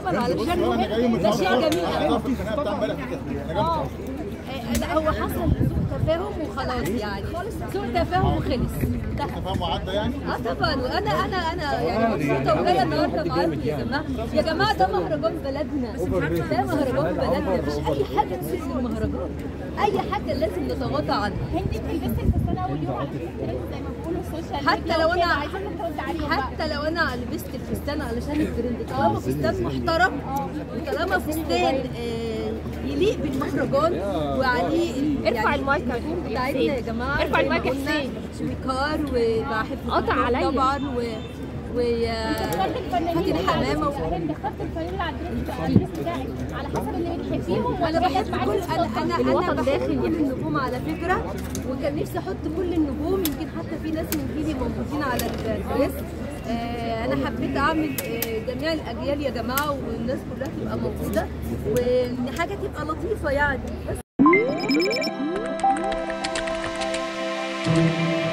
طبعا علشان هو ده شيء جميل اه آه، لا هو حصل سوء تفاهم وخلاص يعني سوء تفاهم وخلص ده تفاهم عدى يعني اه طبعا وانا انا انا يعني مبسوطه وجايه النهارده معاكم يا جماعه يا جماعه ده مهرجان بلدنا ده مهرجان بلدنا مفيش اي حاجه تسيب المهرجان اي حاجه لازم نتغاضى عنها هند بتلبسي الفستان اول يوم على فكره زي ما بيقولوا السوشيال حتى ميديا لو وكده، أنا- عايزين ترد عليهم بقى حتى لو انا لبست الفستان علشان الترند طالما فستان محترم وطالما فستان آه، يليق بالمهرجان وعليه ارفع المايك يا النجوم حسين. بتاعتنا يا جماعه ارفع زي ما المايك يا قلنا، حسين. شويكار وبحب قطع عليا. طبعا و و اخترت الفنانين فاتن حمامه و... هند اخترت الفنانين على الدريس على الدريس بتاعك على حسب اللي بتحبيهم انا ولا بحب جت معاكي كل انا صدفة؟ انا انا الوطن بحب داخل كل النجوم على فكره وكان نفسي احط كل النجوم يمكن حتى في ناس من جيلي موجودين على الدريس آه انا حبيت اعمل آه جميع الاجيال يا جماعه والناس كلها تبقى موجوده وان حاجه تبقى لطيفه يعني بس